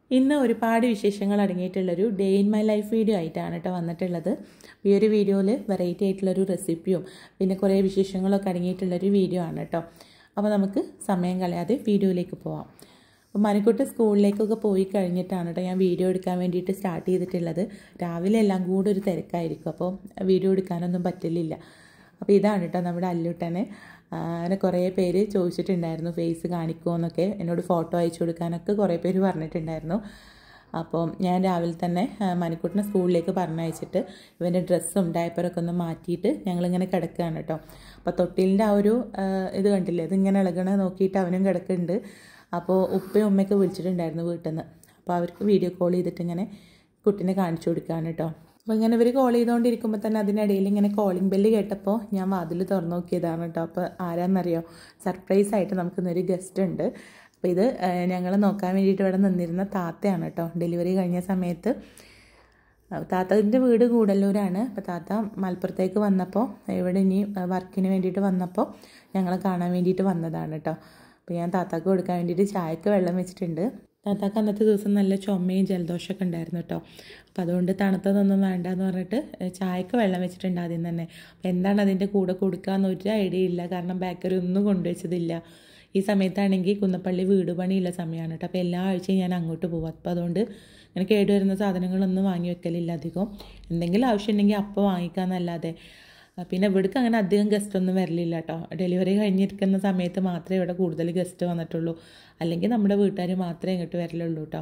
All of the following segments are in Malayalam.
ഇന്ന് ഒരുപാട് വിശേഷങ്ങൾ അടങ്ങിയിട്ടുള്ളൊരു day in my life video ആയിട്ടാണ് കേട്ടോ വന്നിട്ടുള്ളത് ഈ ഒരു വീഡിയോയിൽ വെറൈറ്റി ആയിട്ടുള്ളൊരു റെസിപ്പിയും പിന്നെ കുറേ വിശേഷങ്ങളൊക്കെ അടങ്ങിയിട്ടുള്ളൊരു വീഡിയോ ആണ് കേട്ടോ അപ്പോൾ നമുക്ക് സമയം കളയാതെ വീഡിയോയിലേക്ക് പോവാം അപ്പോൾ മണിക്കുട്ടി സ്കൂളിലേക്കൊക്കെ പോയി കഴിഞ്ഞിട്ടാണ് കേട്ടോ ഞാൻ വീഡിയോ എടുക്കാൻ വേണ്ടിയിട്ട് സ്റ്റാർട്ട് ചെയ്തിട്ടുള്ളത് രാവിലെ എല്ലാം കൂടെ ഒരു തിരക്കായിരിക്കും അപ്പോൾ വീഡിയോ എടുക്കാനൊന്നും പറ്റില്ല അപ്പോൾ ഇതാണ് കേട്ടോ നമ്മുടെ അല്ലുട്ടനെ അങ്ങനെ കുറേ പേര് ചോദിച്ചിട്ടുണ്ടായിരുന്നു ഫേസ് കാണിക്കുമോ എന്നൊക്കെ എന്നോട് ഫോട്ടോ അയച്ചു കൊടുക്കാനൊക്കെ കുറേ പേര് പറഞ്ഞിട്ടുണ്ടായിരുന്നു അപ്പോൾ ഞാൻ രാവിലെ തന്നെ മണിക്കൂട്ടിനെ സ്കൂളിലേക്ക് പറഞ്ഞയച്ചിട്ട് ഇവൻ്റെ ഡ്രസ്സും ഡയപ്പറൊക്കെ ഒന്ന് മാറ്റിയിട്ട് ഞങ്ങളിങ്ങനെ കിടക്കുകയാണ് കേട്ടോ അപ്പോൾ തൊട്ടിലിൻ്റെ ആ ഒരു ഇത് കണ്ടില്ലേ ഇതിങ്ങനെ ഇളകണ നോക്കിയിട്ട് അവനും കിടക്കുന്നുണ്ട് അപ്പോൾ ഉപ്പയും ഉമ്മയൊക്കെ വിളിച്ചിട്ടുണ്ടായിരുന്നു വീട്ടിൽ നിന്ന് അപ്പോൾ അവർക്ക് വീഡിയോ കോൾ ചെയ്തിട്ട് ഇങ്ങനെ കുട്ടീനെ കാണിച്ചു കൊടുക്കുകയാണ് കേട്ടോ അപ്പോൾ ഇങ്ങനെ ഇവർ കോൾ ചെയ്തുകൊണ്ടിരിക്കുമ്പോൾ തന്നെ അതിനിടയിൽ ഇങ്ങനെ കോളിംഗ് ബെല്ല് കേട്ടപ്പോൾ ഞാൻ വാതിൽ തുറന്നു നോക്കിയതാണ് കേട്ടോ അപ്പോൾ ആരാന്നറിയോ സർപ്രൈസ് ആയിട്ട് നമുക്കിന്നൊരു ഗസ്റ്റ് ഉണ്ട് അപ്പോൾ ഇത് ഞങ്ങൾ നോക്കാൻ വേണ്ടിയിട്ട് ഇവിടെ നിന്നിരുന്ന താത്തയാണ് കേട്ടോ ഡെലിവറി കഴിഞ്ഞ സമയത്ത് താത്തൻ്റെ വീട് കൂടല്ലൂരാണ് അപ്പോൾ താത്ത മലപ്പുറത്തേക്ക് വന്നപ്പോൾ ഇവിടെ ഇനി വർക്കിന് വേണ്ടിയിട്ട് വന്നപ്പോൾ ഞങ്ങളെ കാണാൻ വേണ്ടിയിട്ട് വന്നതാണ് കേട്ടോ അപ്പോൾ ഞാൻ താത്താക്ക് കൊടുക്കാൻ വേണ്ടിയിട്ട് ചായക്ക് വെള്ളം വെച്ചിട്ടുണ്ട് താത്താക്ക് അന്നത്തെ ദിവസം നല്ല ചുമയും ജലദോഷമൊക്കെ ഉണ്ടായിരുന്നു കേട്ടോ അപ്പോൾ അതുകൊണ്ട് തണുത്തതൊന്നും വേണ്ട എന്ന് പറഞ്ഞിട്ട് ചായക്ക് വെള്ളം വെച്ചിട്ടുണ്ട് ആദ്യം തന്നെ അപ്പോൾ എന്താണ് അതിൻ്റെ കൂടെ കൊടുക്കാമെന്ന് ഒരു ഐഡിയ ഇല്ല കാരണം ബേക്കറി ഒന്നും കൊണ്ടുവച്ചതില്ല ഈ സമയത്താണെങ്കിൽ കുന്നപ്പള്ളി വീട് പണിയുള്ള സമയമാണ് കേട്ടോ അപ്പോൾ എല്ലാ ആഴ്ചയും ഞാൻ അങ്ങോട്ട് പോകും അപ്പോൾ അതുകൊണ്ട് ഞാൻ കേടുവരുന്ന സാധനങ്ങളൊന്നും വാങ്ങി വെക്കലില്ല അധികം എന്തെങ്കിലും ആവശ്യമുണ്ടെങ്കിൽ അപ്പോൾ വാങ്ങിക്കാമെന്നല്ലാതെ പിന്നെ ഇവിടേക്ക് അങ്ങനെ അധികം ഗസ്റ്റ് ഒന്നും വരലില്ല കേട്ടോ ഡെലിവറി കഴിഞ്ഞിരിക്കുന്ന സമയത്ത് മാത്രമേ ഇവിടെ കൂടുതൽ ഗസ്റ്റ് വന്നിട്ടുള്ളൂ അല്ലെങ്കിൽ നമ്മുടെ വീട്ടുകാർ മാത്രമേ ഇങ്ങോട്ട് വരലുള്ളൂ കേട്ടോ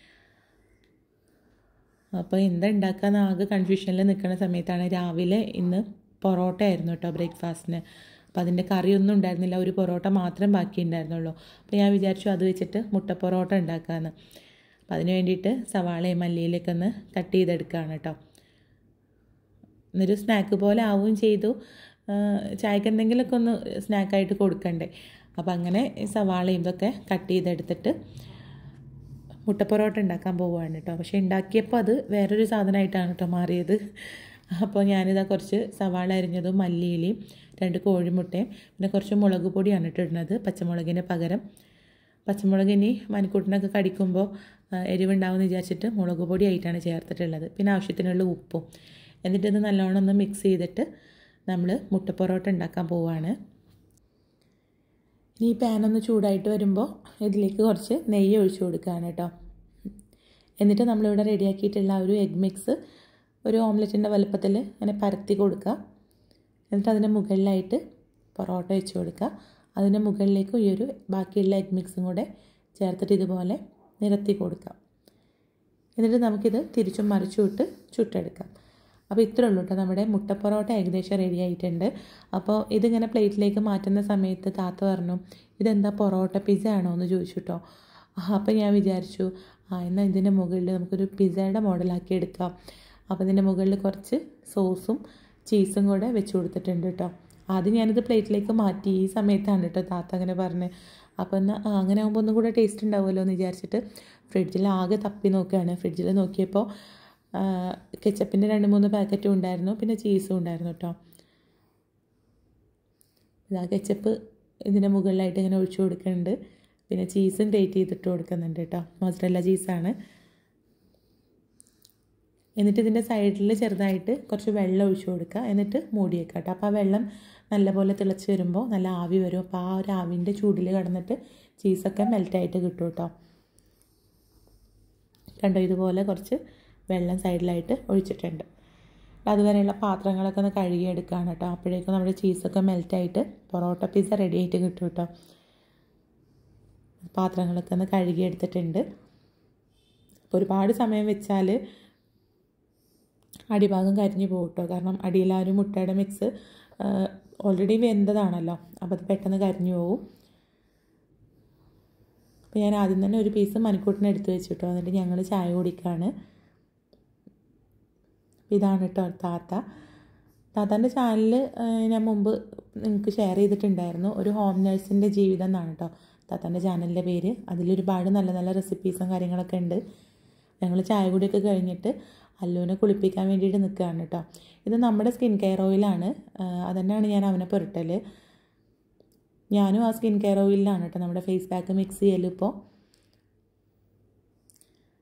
അപ്പോൾ എന്താ ഉണ്ടാക്കാന്ന് ആകെ കൺഫ്യൂഷനിൽ നിൽക്കുന്ന സമയത്താണ് രാവിലെ ഇന്ന് പൊറോട്ട ആയിരുന്നു കേട്ടോ ബ്രേക്ക്ഫാസ്റ്റിന് അപ്പോൾ അതിൻ്റെ കറിയൊന്നും ഉണ്ടായിരുന്നില്ല ഒരു പൊറോട്ട മാത്രം ബാക്കി ഉണ്ടായിരുന്നുള്ളൂ അപ്പോൾ ഞാൻ വിചാരിച്ചു അത് വെച്ചിട്ട് മുട്ട പൊറോട്ട ഉണ്ടാക്കാമെന്ന് അപ്പോൾ അതിന് വേണ്ടിയിട്ട് സവാളയും മല്ലിയിലൊക്കെ ഒന്ന് കട്ട് ചെയ്തെടുക്കുകയാണ് കേട്ടോ എന്നൊരു സ്നാക്ക് പോലെ ആവുകയും ചെയ്തു ചായക്ക് എന്തെങ്കിലുമൊക്കെ ഒന്ന് സ്നാക്കായിട്ട് കൊടുക്കണ്ടേ അപ്പോൾ അങ്ങനെ സവാളയും ഇതൊക്കെ കട്ട് ചെയ്തെടുത്തിട്ട് മുട്ട പൊറോട്ട ഉണ്ടാക്കാൻ പോവുകയാണ് കേട്ടോ പക്ഷേ ഉണ്ടാക്കിയപ്പോൾ അത് വേറൊരു സാധനമായിട്ടാണ് കേട്ടോ മാറിയത് അപ്പോൾ ഞാനിതാ കുറച്ച് സവാള അരിഞ്ഞതും മല്ലിയിലയും രണ്ട് കോഴിമുട്ടയും പിന്നെ കുറച്ച് മുളക് പൊടിയാണ് ഇട്ടിടുന്നത് പച്ചമുളകിന് പകരം പച്ചമുളക് ഇനി മണിക്കൂട്ടിനൊക്കെ കടിക്കുമ്പോൾ എരിവുണ്ടാവുമെന്ന് വിചാരിച്ചിട്ട് മുളക് പൊടി ആയിട്ടാണ് ചേർത്തിട്ടുള്ളത് പിന്നെ ആവശ്യത്തിനുള്ള ഉപ്പും എന്നിട്ട് ഇത് നല്ലോണം ഒന്ന് മിക്സ് ചെയ്തിട്ട് നമ്മൾ മുട്ട പൊറോട്ട ഉണ്ടാക്കാൻ പോവുകയാണ് ഇനി ഈ പാനൊന്ന് ചൂടായിട്ട് വരുമ്പോൾ ഇതിലേക്ക് കുറച്ച് നെയ്യ് ഒഴിച്ചു കൊടുക്കുകയാണ് കേട്ടോ എന്നിട്ട് നമ്മളിവിടെ റെഡിയാക്കിയിട്ടുള്ള ഒരു എഗ് മിക്സ് ഒരു ഓംലെറ്റിൻ്റെ വലുപ്പത്തിൽ അങ്ങനെ പരത്തി കൊടുക്കുക എന്നിട്ട് അതിന് മുകളിലായിട്ട് പൊറോട്ട വെച്ച് കൊടുക്കുക അതിന് മുകളിലേക്ക് ഈ ഒരു ബാക്കിയുള്ള എഗ് മിക്സും കൂടെ ചേർത്തിട്ട് ഇതുപോലെ നിരത്തി കൊടുക്കാം എന്നിട്ട് നമുക്കിത് തിരിച്ചും മറിച്ചും ഇട്ട് ചുട്ടെടുക്കാം അപ്പോൾ ഇത്രേ ഉള്ളൂ കേട്ടോ നമ്മുടെ മുട്ട പൊറോട്ട ഏകദേശം റെഡി ആയിട്ടുണ്ട് അപ്പോൾ ഇതിങ്ങനെ പ്ലേറ്റിലേക്ക് മാറ്റുന്ന സമയത്ത് താത്ത പറഞ്ഞു ഇതെന്താ പൊറോട്ട പിസ്സ ആണോ എന്ന് ചോദിച്ചു കേട്ടോ അപ്പോൾ ഞാൻ വിചാരിച്ചു ആ എന്നാൽ ഇതിൻ്റെ മുകളിൽ നമുക്കൊരു പിസ്സയുടെ മോഡലാക്കി എടുക്കാം അപ്പോൾ ഇതിൻ്റെ മുകളിൽ കുറച്ച് സോസും ചീസും കൂടെ വെച്ച് കൊടുത്തിട്ടുണ്ട് കേട്ടോ ആദ്യം ഞാനിത് പ്ലേറ്റിലേക്ക് മാറ്റി ഈ സമയത്താണ് കേട്ടോ താത്ത അങ്ങനെ പറഞ്ഞത് അപ്പോൾ എന്നാൽ അങ്ങനെ ആകുമ്പോൾ ഒന്നും കൂടെ ടേസ്റ്റ് ഉണ്ടാവുമല്ലോ എന്ന് വിചാരിച്ചിട്ട് ഫ്രിഡ്ജിൽ ആകെ തപ്പി നോക്കുകയാണ് ഫ്രിഡ്ജിൽ നോക്കിയപ്പോൾ കെച്ചപ്പിൻ്റെ രണ്ട് മൂന്ന് പാക്കറ്റും ഉണ്ടായിരുന്നു പിന്നെ ചീസും ഉണ്ടായിരുന്നു കേട്ടോ ഇതാ കെച്ചപ്പ് ഇതിൻ്റെ മുകളിലായിട്ട് ഇങ്ങനെ ഒഴിച്ചു കൊടുക്കുന്നുണ്ട് പിന്നെ ചീസും ഡേറ്റ് ചെയ്തിട്ട് കൊടുക്കുന്നുണ്ട് കേട്ടോ മോസറല്ല ചീസാണ് എന്നിട്ട് ഇതിൻ്റെ സൈഡിൽ ചെറുതായിട്ട് കുറച്ച് വെള്ളം ഒഴിച്ചു കൊടുക്കുക എന്നിട്ട് മൂടി വെക്കുക കേട്ടോ അപ്പോൾ ആ വെള്ളം നല്ലപോലെ തിളച്ച് വരുമ്പോൾ നല്ല ആവി വരും അപ്പോൾ ആ ഒരു ആവിൻ്റെ ചൂടിൽ കിടന്നിട്ട് ചീസൊക്കെ മെൽറ്റായിട്ട് കിട്ടും കേട്ടോ കണ്ടോ ഇതുപോലെ കുറച്ച് വെള്ളം സൈഡിലായിട്ട് ഒഴിച്ചിട്ടുണ്ട് അതുവരെയുള്ള പാത്രങ്ങളൊക്കെ ഒന്ന് കഴുകിയെടുക്കുകയാണ് കേട്ടോ അപ്പോഴേക്കും നമ്മുടെ ചീസൊക്കെ മെൽറ്റായിട്ട് പൊറോട്ട പിസ്സ റെഡി ആയിട്ട് കിട്ടും കേട്ടോ പാത്രങ്ങളൊക്കെ ഒന്ന് കഴുകിയെടുത്തിട്ടുണ്ട് അപ്പോൾ ഒരുപാട് സമയം വെച്ചാൽ അടിഭാഗം കരിഞ്ഞു പോകും കേട്ടോ കാരണം അടിയിൽ ആ ഒരു മുട്ടയുടെ മിക്സ് ഓൾറെഡി വെന്തതാണല്ലോ അപ്പോൾ അത് പെട്ടെന്ന് കരിഞ്ഞു പോകും അപ്പോൾ ഞാൻ ആദ്യം തന്നെ ഒരു പീസ് മണിക്കൂട്ടിന് എടുത്ത് വെച്ചിട്ടോ എന്നിട്ട് ഞങ്ങൾ ചായ കുടിക്കുകയാണ് ഇതാണ് കേട്ടോ താത്ത താത്താൻ്റെ ചാനൽ ഞാൻ മുമ്പ് നിങ്ങൾക്ക് ഷെയർ ചെയ്തിട്ടുണ്ടായിരുന്നു ഒരു ഹോം നേഴ്സിൻ്റെ ജീവിതം എന്നാണ് കേട്ടോ താത്താൻ്റെ ചാനലിൻ്റെ പേര് അതിലൊരുപാട് നല്ല നല്ല റെസിപ്പീസും കാര്യങ്ങളൊക്കെ ഉണ്ട് ഞങ്ങൾ ചായ കുടിയൊക്കെ കഴിഞ്ഞിട്ട് അല്ലുവിനെ കുളിപ്പിക്കാൻ വേണ്ടിയിട്ട് നിൽക്കുകയാണ് കേട്ടോ ഇത് നമ്മുടെ സ്കിൻ കെയർ ഓയിലാണ് അതന്നെയാണ് ഞാൻ അവനെ പുരട്ടൽ ഞാനും ആ സ്കിൻ കെയർ ഓയിലാണ് കേട്ടോ നമ്മുടെ ഫേസ് പാക്ക് മിക്സ് ചെയ്യലിപ്പോൾ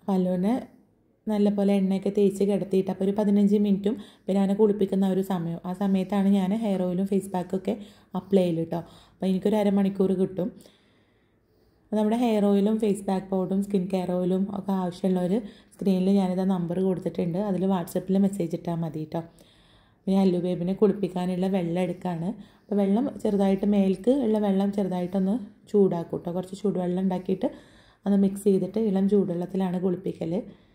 പല്ലുവിനെ നല്ലപോലെ എണ്ണയൊക്കെ തേച്ച് കിടത്തിയിട്ട് അപ്പോൾ ഒരു പതിനഞ്ച് മിനിറ്റും പിന്നെ അവനെ കുളിപ്പിക്കുന്ന ഒരു സമയം ആ സമയത്താണ് ഞാൻ ഹെയർ ഓയിലും ഫേസ് പാക്കൊക്കെ അപ്ലൈ ചെയ്യല് കേട്ടോ അപ്പോൾ എനിക്കൊരു അരമണിക്കൂർ കിട്ടും നമ്മുടെ ഹെയർ ഓയിലും ഫേസ് പാക്ക് പൗഡറും സ്കിൻ കെയർ ഓയിലും ഒക്കെ ആവശ്യമുള്ളവർ സ്ക്രീനിൽ ഞാനിത് നമ്പർ കൊടുത്തിട്ടുണ്ട് അതിൽ വാട്സപ്പിൽ മെസ്സേജ് ഇട്ടാൽ മതി കേട്ടോ പിന്നെ അല്ലു ബേബിനെ കുളിപ്പിക്കാനുള്ള വെള്ളം എടുക്കുകയാണ് അപ്പോൾ വെള്ളം ചെറുതായിട്ട് മേൽക്ക് ഉള്ള വെള്ളം ചെറുതായിട്ടൊന്ന് ചൂടാക്കും കേട്ടോ കുറച്ച് ചൂടുവെള്ളം ഉണ്ടാക്കിയിട്ട് ഒന്ന് മിക്സ് ചെയ്തിട്ട് ഇളം ചൂടുവെള്ളത്തിലാണ് കുളിപ്പിക്കൽ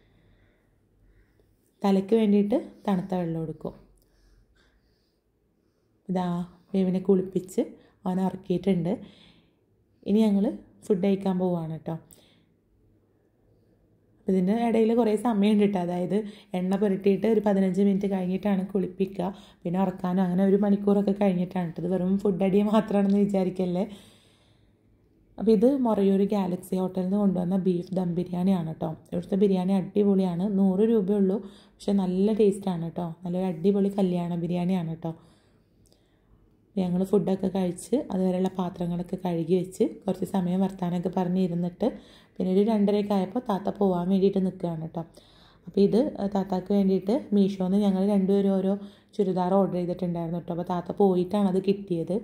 തലയ്ക്ക് വേണ്ടിയിട്ട് തണുത്ത വെള്ളം എടുക്കും ഇതാ ബേബിനെ കുളിപ്പിച്ച് അവനെ ഉറക്കിയിട്ടുണ്ട് ഇനി ഞങ്ങൾ ഫുഡ് കഴിക്കാൻ പോവുകയാണ് കേട്ടോ അപ്പോൾ ഇതിൻ്റെ ഇടയിൽ കുറേ സമയമുണ്ട് കേട്ടോ അതായത് എണ്ണ പുരട്ടിയിട്ട് ഒരു പതിനഞ്ച് മിനിറ്റ് കഴിഞ്ഞിട്ടാണ് കുളിപ്പിക്കുക പിന്നെ ഉറക്കാനോ അങ്ങനെ ഒരു മണിക്കൂറൊക്കെ കഴിഞ്ഞിട്ടാണ് കേട്ടോ ഇത് വെറും ഫുഡ് അടി മാത്രമാണെന്ന് വിചാരിക്കല്ലേ അപ്പോൾ ഇത് മൊറയൂർ ഗാലക്സി ഹോട്ടലിൽ നിന്ന് കൊണ്ടുവന്ന ബീഫ് ദം ബിരിയാണിയാണ് കേട്ടോ ഇവിടുത്തെ ബിരിയാണി അടിപൊളിയാണ് നൂറ് രൂപയുള്ളൂ പക്ഷെ നല്ല ടേസ്റ്റാണ് കേട്ടോ നല്ലൊരു അടിപൊളി കല്യാണ ബിരിയാണിയാണ് കേട്ടോ ഞങ്ങൾ ഫുഡൊക്കെ കഴിച്ച് അതുവരെയുള്ള പാത്രങ്ങളൊക്കെ കഴുകി വെച്ച് കുറച്ച് സമയം വർത്താനമൊക്കെ പറഞ്ഞിരുന്നിട്ട് പിന്നെ ഒരു രണ്ടരയൊക്കെ ആയപ്പോൾ താത്ത പോകാൻ വേണ്ടിയിട്ട് നിൽക്കുകയാണ് കേട്ടോ അപ്പോൾ ഇത് താത്താക്ക് വേണ്ടിയിട്ട് മീഷോന്ന് ഞങ്ങൾ രണ്ടുപേരും ഓരോ ചുരിദാർ ഓർഡർ ചെയ്തിട്ടുണ്ടായിരുന്നു കേട്ടോ അപ്പോൾ താത്ത പോയിട്ടാണ് അത് കിട്ടിയത്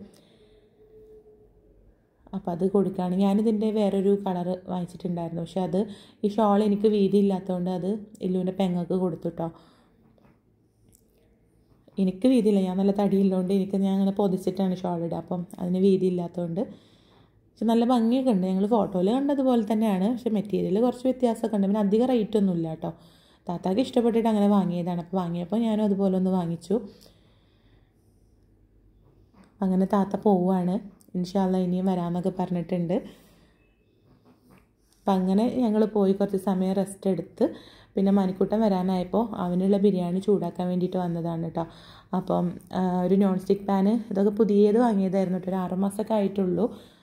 അപ്പോൾ അത് കൊടുക്കുകയാണ് ഞാനിതിൻ്റെ വേറൊരു കളർ വാങ്ങിച്ചിട്ടുണ്ടായിരുന്നു പക്ഷെ അത് ഈ ഷോൾ എനിക്ക് വീതി ഇല്ലാത്തതുകൊണ്ട് അത് ഇല്ലുവിൻ്റെ പെങ്ങൾക്ക് കൊടുത്തു കേട്ടോ എനിക്ക് വീതിയില്ല ഞാൻ നല്ല തടിയുള്ളതുകൊണ്ട് എനിക്ക് ഞാൻ അങ്ങനെ പൊതിച്ചിട്ടാണ് ഷോൾ ഇടുക അപ്പം അതിന് വീതി ഇല്ലാത്തതുകൊണ്ട് പക്ഷെ നല്ല ഭംഗിയൊക്കെ ഉണ്ട് ഞങ്ങൾ ഫോട്ടോയിൽ കണ്ടതുപോലെ തന്നെയാണ് പക്ഷെ മെറ്റീരിയൽ കുറച്ച് വ്യത്യാസമൊക്കെ ഉണ്ട് പിന്നെ അധികം റേറ്റ് ഒന്നും ഇല്ല കേട്ടോ താത്താക്ക് ഇഷ്ടപ്പെട്ടിട്ട് അങ്ങനെ വാങ്ങിയതാണ് അപ്പോൾ വാങ്ങിയപ്പോൾ ഞാനും അതുപോലെ ഒന്ന് വാങ്ങിച്ചു അങ്ങനെ താത്ത പോവുകയാണ് ഇൻഷാല്ല ഇനിയും വരാമെന്നൊക്കെ പറഞ്ഞിട്ടുണ്ട് അപ്പം അങ്ങനെ ഞങ്ങൾ പോയി കുറച്ച് സമയം റെസ്റ്റ് എടുത്ത് പിന്നെ മണിക്കൂട്ടം വരാനായപ്പോൾ അവനുള്ള ബിരിയാണി ചൂടാക്കാൻ വേണ്ടിയിട്ട് വന്നതാണ് കേട്ടോ അപ്പം ഒരു നോൺ സ്റ്റിക്ക് പാന് ഇതൊക്കെ പുതിയത് വാങ്ങിയതായിരുന്നു കേട്ടോ ഒരു ആറുമാസമൊക്കെ ആയിട്ടുള്ളൂ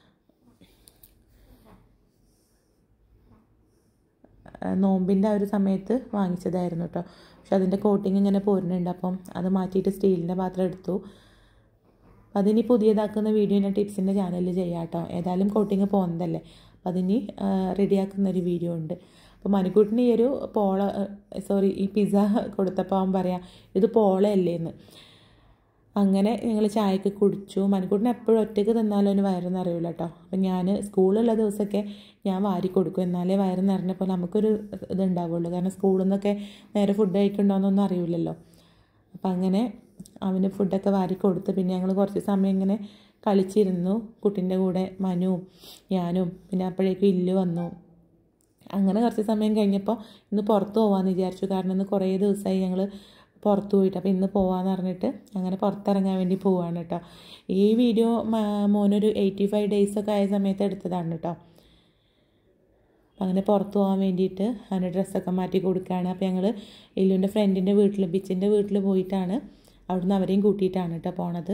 നോമ്പിൻ്റെ ആ ഒരു സമയത്ത് വാങ്ങിച്ചതായിരുന്നു കേട്ടോ പക്ഷെ അതിൻ്റെ കോട്ടിങ് ഇങ്ങനെ പോരുന്നുണ്ട് അപ്പം അത് മാറ്റിയിട്ട് സ്റ്റീലിൻ്റെ പാത്രം എടുത്തു അപ്പം അതിനി പുതിയതാക്കുന്ന വീഡിയോ ഞാൻ ടിപ്സിൻ്റെ ചാനലിൽ ചെയ്യാം കേട്ടോ ഏതായാലും കോട്ടിങ് പോകുന്നതല്ലേ അപ്പം അതിനി റെഡിയാക്കുന്ന ഒരു വീഡിയോ ഉണ്ട് അപ്പോൾ മണിക്കൂട്ടിന് ഈ ഒരു പോള സോറി ഈ പിസ്സ കൊടുത്തപ്പോൾ അവൻ പറയാം ഇത് പോളയല്ലേ എന്ന് അങ്ങനെ ഞങ്ങൾ ചായയൊക്കെ കുടിച്ചു മണിക്കൂട്ടിന് എപ്പോഴും ഒറ്റയ്ക്ക് തിന്നാലും അവന് വയറ് അറിയില്ല കേട്ടോ അപ്പം ഞാൻ സ്കൂളുള്ള ദിവസമൊക്കെ ഞാൻ വാരി കൊടുക്കും എന്നാലേ വയറ് നിറഞ്ഞപ്പോൾ നമുക്കൊരു ഇതുണ്ടാവുള്ളൂ കാരണം സ്കൂളിൽ നിന്നൊക്കെ നേരെ ഫുഡ് കഴിക്കണ്ടോയെന്നൊന്നും അറിയില്ലല്ലോ അപ്പം അങ്ങനെ അവന് ഫുഡൊക്കെ വാരി കൊടുത്ത് പിന്നെ ഞങ്ങൾ കുറച്ച് സമയം ഇങ്ങനെ കളിച്ചിരുന്നു കുട്ടീൻ്റെ കൂടെ മനുവും ഞാനും പിന്നെ അപ്പോഴേക്കും ഇല്ല് വന്നു അങ്ങനെ കുറച്ച് സമയം കഴിഞ്ഞപ്പോൾ ഇന്ന് പുറത്ത് പോകാമെന്ന് വിചാരിച്ചു കാരണം ഇന്ന് കുറേ ദിവസമായി ഞങ്ങൾ പുറത്ത് പോയിട്ട് അപ്പോൾ ഇന്ന് പോകാമെന്ന് പറഞ്ഞിട്ട് അങ്ങനെ പുറത്തിറങ്ങാൻ വേണ്ടി പോവാണ് കേട്ടോ ഈ വീഡിയോ മോനൊരു എയ്റ്റി ഫൈവ് ഡേയ്സൊക്കെ ആയ സമയത്ത് എടുത്തതാണ് കേട്ടോ അങ്ങനെ പുറത്ത് പോകാൻ വേണ്ടിയിട്ട് അവൻ്റെ ഡ്രസ്സൊക്കെ മാറ്റി കൊടുക്കുകയാണ് അപ്പോൾ ഞങ്ങൾ ഇല്ലുവിൻ്റെ ഫ്രണ്ടിൻ്റെ വീട്ടിൽ ബിച്ചിൻ്റെ വീട്ടിൽ പോയിട്ടാണ് അവിടുന്ന് അവരെയും കൂട്ടിയിട്ടാണ് കേട്ടോ പോണത്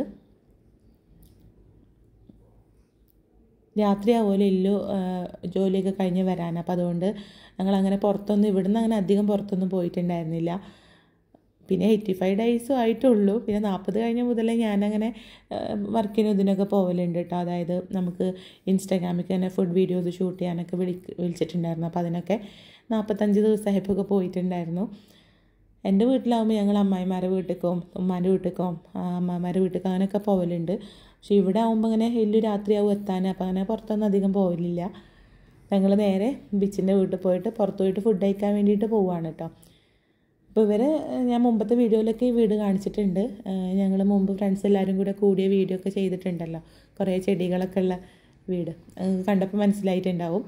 രാത്രിയാവുമല്ലോ ഇല്ലു ജോലിയൊക്കെ കഴിഞ്ഞ് വരാൻ അപ്പോൾ അതുകൊണ്ട് ഞങ്ങൾ അങ്ങനെ പുറത്തൊന്നും ഇവിടുന്ന് അങ്ങനെ അധികം പുറത്തൊന്നും പോയിട്ടുണ്ടായിരുന്നില്ല പിന്നെ എയ്റ്റി ഫൈവ് ഡേയ്സും ആയിട്ടുള്ളൂ പിന്നെ നാൽപ്പത് കഴിഞ്ഞ മുതലേ ഞാനങ്ങനെ വർക്കിനും ഇതിനൊക്കെ പോകലുണ്ട് കേട്ടോ അതായത് നമുക്ക് ഇൻസ്റ്റാഗ്രാമിൽ തന്നെ ഫുഡ് വീഡിയോസ് ഷൂട്ട് ചെയ്യാനൊക്കെ വിളി വിളിച്ചിട്ടുണ്ടായിരുന്നു അപ്പോൾ അതിനൊക്കെ നാൽപ്പത്തഞ്ച് ദിവസമായപ്പോൾ പോയിട്ടുണ്ടായിരുന്നു എൻ്റെ വീട്ടിലാവുമ്പോൾ ഞങ്ങൾ അമ്മായിമാരെ വീട്ടിലേക്കും ഉമ്മാൻ്റെ വീട്ടിലേക്കും അമ്മമാരുടെ വീട്ടിലേക്കും അങ്ങനെയൊക്കെ പോകലുണ്ട് പക്ഷേ ഇവിടെ ആകുമ്പോൾ ഇങ്ങനെ എല്ലു രാത്രിയാവും എത്താൻ അപ്പോൾ അങ്ങനെ പുറത്തൊന്നും അധികം പോകലില്ല ഞങ്ങൾ നേരെ ബീച്ചിൻ്റെ വീട്ടിൽ പോയിട്ട് പുറത്ത് പോയിട്ട് ഫുഡ് കഴിക്കാൻ വേണ്ടിയിട്ട് പോവുകയാണ് കേട്ടോ അപ്പോൾ ഇവരെ ഞാൻ മുമ്പത്തെ വീഡിയോയിലൊക്കെ ഈ വീട് കാണിച്ചിട്ടുണ്ട് ഞങ്ങൾ മുമ്പ് ഫ്രണ്ട്സ് എല്ലാവരും കൂടെ കൂടിയ വീഡിയോ ഒക്കെ ചെയ്തിട്ടുണ്ടല്ലോ കുറേ ചെടികളൊക്കെ ഉള്ള വീട് കണ്ടപ്പോൾ മനസ്സിലായിട്ടുണ്ടാവും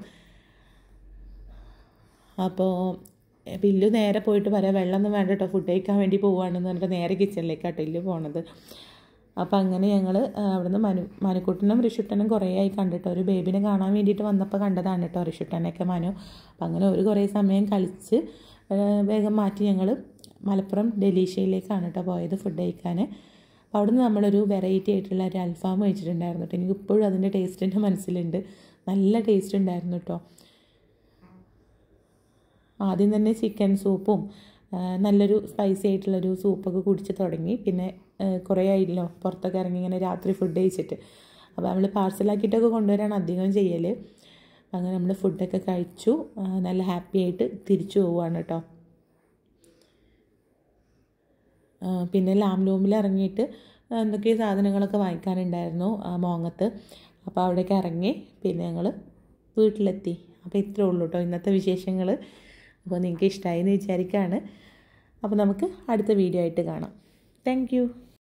അപ്പോൾ പില്ലു നേരെ പോയിട്ട് പറയാം വെള്ളമൊന്നും വേണ്ട കേട്ടോ ഫുഡ് കഴിക്കാൻ വേണ്ടി പോവുകയാണെന്ന് പറഞ്ഞിട്ട് നേരെ കിച്ചണിലേക്കാട്ടോ ഇല്ലു പോണത് അപ്പോൾ അങ്ങനെ ഞങ്ങൾ അവിടുന്ന് മനു മനുക്കുട്ടനും ഋഷുട്ടനും കുറേ ആയി കണ്ടിട്ടോ ഒരു ബേബിനെ കാണാൻ വേണ്ടിയിട്ട് വന്നപ്പോൾ കണ്ടതാണ് കേട്ടോ ഋഷുട്ടനൊക്കെ മനു അപ്പം അങ്ങനെ ഒരു കുറേ സമയം കളിച്ച് വേഗം മാറ്റി ഞങ്ങൾ മലപ്പുറം ഡെലീഷ്യയിലേക്കാണ് കേട്ടോ പോയത് ഫുഡ് കഴിക്കാൻ അപ്പോൾ അവിടുന്ന് നമ്മളൊരു വെറൈറ്റി ആയിട്ടുള്ള ഒരു അൽഫാം കഴിച്ചിട്ടുണ്ടായിരുന്നു കേട്ടോ എനിക്ക് ഇപ്പോഴും അതിൻ്റെ ടേസ്റ്റ് എൻ്റെ മനസ്സിലുണ്ട് നല്ല ടേസ്റ്റ് ഉണ്ടായിരുന്നു കേട്ടോ ആദ്യം തന്നെ ചിക്കൻ സൂപ്പും നല്ലൊരു സ്പൈസി ആയിട്ടുള്ളൊരു സൂപ്പൊക്കെ കുടിച്ച് തുടങ്ങി പിന്നെ കുറേ ആയില്ലോ പുറത്തൊക്കെ ഇറങ്ങി ഇങ്ങനെ രാത്രി ഫുഡ് കഴിച്ചിട്ട് അപ്പോൾ നമ്മൾ പാർസലാക്കിയിട്ടൊക്കെ കൊണ്ടുവരാണ് അധികം ചെയ്യൽ അങ്ങനെ നമ്മൾ ഫുഡൊക്കെ കഴിച്ചു നല്ല ഹാപ്പി ആയിട്ട് തിരിച്ചു പോവുകയാണ് കേട്ടോ പിന്നെ ലാംലൂമിൽ ഇറങ്ങിയിട്ട് എന്തൊക്കെ സാധനങ്ങളൊക്കെ വാങ്ങിക്കാനുണ്ടായിരുന്നു മോങ്ങത്ത് അപ്പോൾ അവിടേക്ക് ഇറങ്ങി പിന്നെ ഞങ്ങൾ വീട്ടിലെത്തി അപ്പോൾ ഇത്രേ ഉള്ളൂ കേട്ടോ ഇന്നത്തെ വിശേഷങ്ങൾ അപ്പോൾ നിങ്ങൾക്ക് ഇഷ്ടമായി എന്ന് വിചാരിക്കുകയാണ് അപ്പോൾ നമുക്ക് അടുത്ത വീഡിയോ ആയിട്ട് കാണാം താങ്ക്